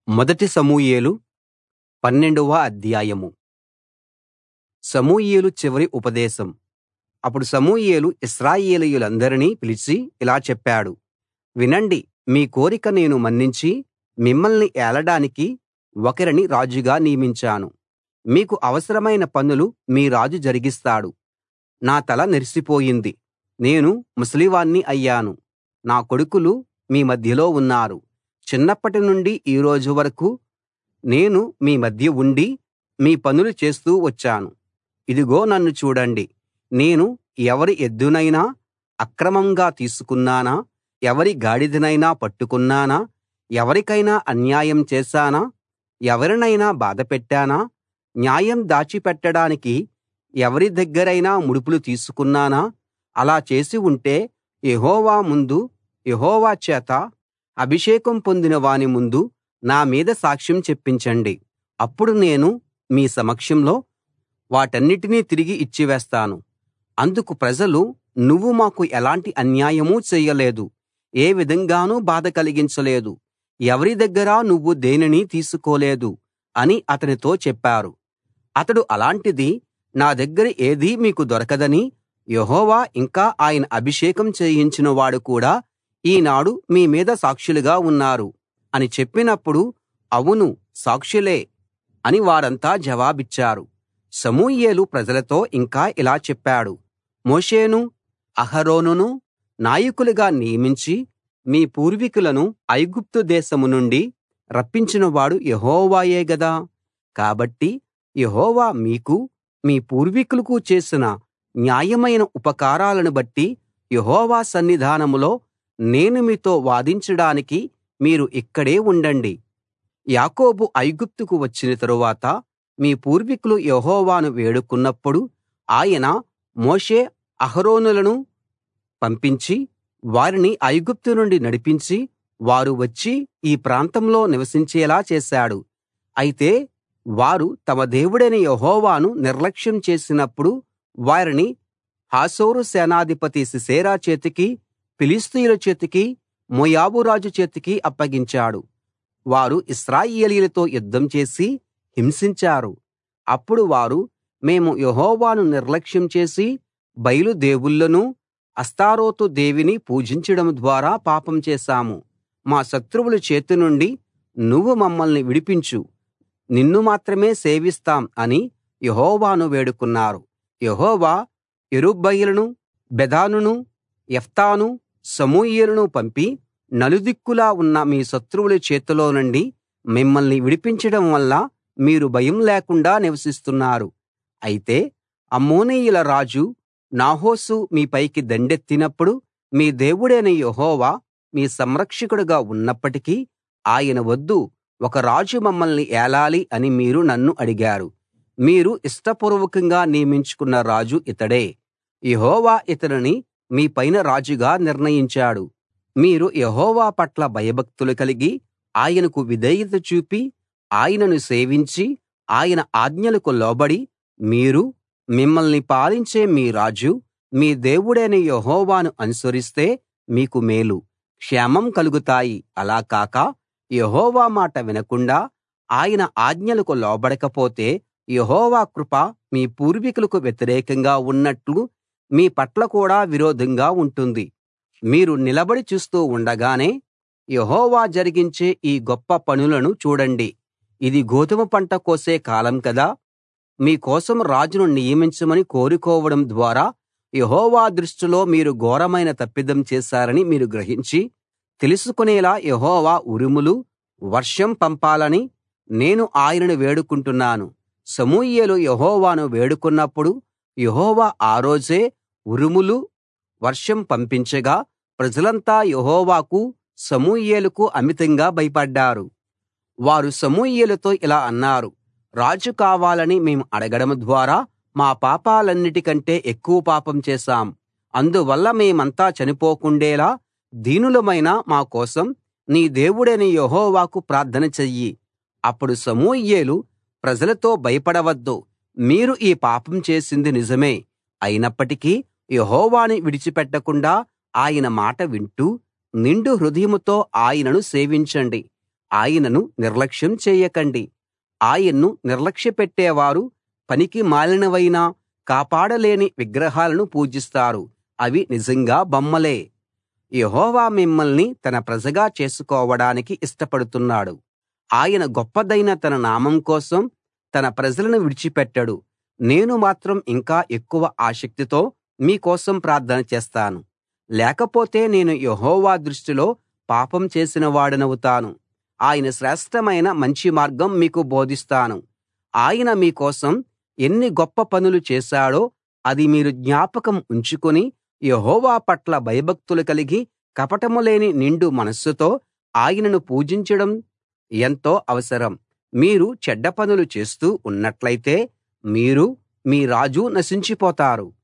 మొదటి సమూయేలు పన్నెండవ అధ్యాయం సమూయేలు చివరి ఉపదేశం అప్పుడు సమూయేలు ఇశ్రాయేలీయులందరినీ పిలిచి ఇలా చెప్పాడు వినండి మీ కోరిక నేను మన్నించి మిమ్మల్ని ఏలడానికి ఒకరిని రాజుగా నియమించాను మీకు అవసరమైన పనులు మీ రాజు జరిగిస్తాడు నా తల నెరిసిపోయింది నేను ముసలివాణ్ణి అయ్యాను నా కొడుకులు మీ మధ్యలో ఉన్నారు చిన్నప్పటి నుండి ఈ రోజు వరకూ నేను మీ మధ్య ఉండి మీ పనులు చేస్తూ వచ్చాను ఇదిగో నన్ను చూడండి నేను ఎవరి ఎద్దునైనా అక్రమంగా తీసుకున్నానా ఎవరి గాడిదనైనా పట్టుకున్నానా ఎవరికైనా అన్యాయం చేశానా ఎవరినైనా బాధపెట్టానా న్యాయం దాచిపెట్టడానికి ఎవరి దగ్గరైనా ముడుపులు తీసుకున్నానా అలా చేసి ఉంటే యెహోవా ముందు యెహోవా చేత అభిషేకం పొందిన వాని ముందు నా మీద సాక్ష్యం చెప్పించండి అప్పుడు నేను మీ సమక్షంలో వాటన్నిటినీ తిరిగి ఇచ్చివేస్తాను అందుకు ప్రజలు నువ్వు మాకు ఎలాంటి అన్యాయమూ చేయలేదు ఏ విధంగానూ బాధ కలిగించలేదు ఎవరి దగ్గరా నువ్వు దేనినీ తీసుకోలేదు అని అతనితో చెప్పారు అతడు అలాంటిది నా దగ్గర ఏదీ మీకు దొరకదని యెహోవా ఇంకా ఆయన అభిషేకం చేయించిన వాడు కూడా ఈనాడు మీ మీద సాక్షులుగా ఉన్నారు అని చెప్పినప్పుడు అవును సాక్షులే అని వారంతా జవాబిచ్చారు సమూయేలు ప్రజలతో ఇంకా ఇలా చెప్పాడు మోషేను అహరోనును నాయకులుగా నియమించి మీ పూర్వీకులను ఐగుప్తు దేశం నుండి రప్పించినవాడు యెహోవాయే గదా కాబట్టి యెహోవా మీకు మీ పూర్వీకులకు చేసిన న్యాయమైన ఉపకారాలను బట్టి యెహోవా సన్నిధానంలో నేను మీతో వాదించడానికి మీరు ఇక్కడే ఉండండి యాకోబు ఐగుప్తుకు వచ్చిన తరువాత మీ పూర్వీకులు యెహోవాను వేడుకున్నప్పుడు ఆయన మోషే అహరోనులను పంపించి వారిని ఐగుప్తు నుండి నడిపించి వారు వచ్చి ఈ ప్రాంతంలో నివసించేలా చేశాడు అయితే వారు తమ దేవుడైన యెహోవాను నిర్లక్ష్యం చేసినప్పుడు వారిని హాసోరు సేనాధిపతి సీసెరా చేతికి ఫిలిష్తీయుల చేతికి మోయాబు రాజు చేతికి అప్పగించాడు వారు ఇశ్రాయేలీయులతో యుద్ధం చేసి హింసించారు అప్పుడు వారు మేము యెహోవాను నిర్లక్ష్యం చేసి బయలు దేవుళ్ళను అష్తారోతు దేవిని పూజించడం ద్వారా పాపం చేశాము మా శత్రువుల చేతి నుండి నువ్వు మమ్మల్ని విడిపించు నిన్ను మాత్రమే సేవిస్తాం అని యెహోవాను వేడుకున్నారు యెహోవా యెరుబ్బయలును బెదానును యెఫ్తాను సమూయేలును పంపి నలుదిక్కులా ఉన్న మీ శత్రువుల చేతిలో నుండి మిమ్మల్ని విడిపించడం వల్ల మీరు భయం లేకుండా నివసిస్తున్నారు అయితే అమ్మోనీయుల రాజు నాహోషు మీపైకి దండెత్తినప్పుడు మీ దేవుడైన యెహోవా మీ సంరక్షకుడుగా ఉన్నప్పటికీ ఆయన వద్దు ఒక రాజు మమ్మల్ని ఏలాలి అని మీరు నన్ను అడిగారు మీరు ఇష్టపూర్వకంగా నియమించుకున్న రాజు ఇతడే యెహోవా ఇతనిని మీ పైన రాజుగా నిర్ణయించాడు మీరు యెహోవా పట్ల భయభక్తులు కలిగి ఆయనకు విధేయత చూపి ఆయనను సేవించి ఆయన ఆజ్ఞలకు లోబడి మీరు మిమ్మల్ని పాలించే మీ రాజు మీ దేవుడైన యెహోవాను అనుసరిస్తే మీకు మేలు క్షేమం కలుగుతాయి అలా కాక యెహోవా మాట వినకుండా ఆయన ఆజ్ఞలకు లోబడకపోతే యెహోవా కృప మీ పూర్వీకులకు వ్యతిరేకంగా ఉన్నట్లు మీ పట్ల కూడా విరోధంగా ఉంటుంది మీరు నిలబడి చూస్తూ ఉండగానే యెహోవా జరిగించే ఈ గొప్ప పనులను చూడండి ఇది గోధుమ పంట కోసే కాలం కదా మీ కోసం రాజును నియమించమని కోరుకోవడం ద్వారా యెహోవా దృష్టిలో మీరు ఘోరమైన తప్పిదం చేశారని మీరు గ్రహించి తెలుసుకునేలా యెహోవా ఉరుములు వర్షం పంపాలని నేను ఆయనను వేడుకుంటున్నాను సమూయేలు యెహోవాను వేడుకున్నప్పుడు యెహోవా ఆ రోజే ఉరుములు వర్షం పంపించగా ప్రజలంతా యెహోవాకు సమూయేలుకు అమితంగా భయపడ్డారు వారు సమూయేలుతో ఇలా అన్నారు రాజు కావాలని మేము అడగడం ద్వారా మా పాపాలన్నిటికంటే ఎక్కువ పాపం చేశాం అందువల్ల మేమంతా చనిపోకుండేలా దీనులమైన మా కోసం నీ దేవుడైన యెహోవాకు ప్రార్థన చెయ్యి అప్పుడు సమూయేలు ప్రజలతో భయపడవద్దు మీరు ఈ పాపం చేసింది నిజమే అయినప్పటికీ యెహోవాను విడిచిపెట్టకుండా ఆయన మాట వింటూ నిండు హృదయంతో ఆయనను సేవించండి ఆయనను నిర్లక్ష్యం చేయకండి ఆయన్ను నిర్లక్ష్యపెట్టేవారు పనికి మాలినవైన కాపాడలేని విగ్రహాలను పూజిస్తారు అవి నిజంగా బొమ్మలే యెహోవా మిమ్మల్ని తన ప్రజగా చేసుకోవడానికి ఇష్టపడుతున్నాడు ఆయన గొప్పదైన తన నామం కోసం తన ప్రజలను విడిచిపెట్టడు నేను మాత్రం ఇంకా ఎక్కువ ఆసక్తితో మీ కోసం ప్రార్థన చేస్తాను లేకపోతే నేను యెహోవా దృష్టిలో పాపం చేసిన వాడనవుతాను ఆయన శ్రేష్ఠమైన మంచి మార్గం మీకు బోధిస్తాను ఆయన మీ కోసం ఎన్ని గొప్ప పనులు చేశాడో అది మీరు జ్ఞాపకం ఉంచుకుని యెహోవా పట్ల భయభక్తులు కలిగి కపటం లేని నిండు మనస్సుతో ఆయనను పూజించడం ఎంతో అవసరం మీరు చెడ్డ పనులు చేస్తూ ఉన్నట్లయితే మీరూ మీ రాజు నశించిపోతారు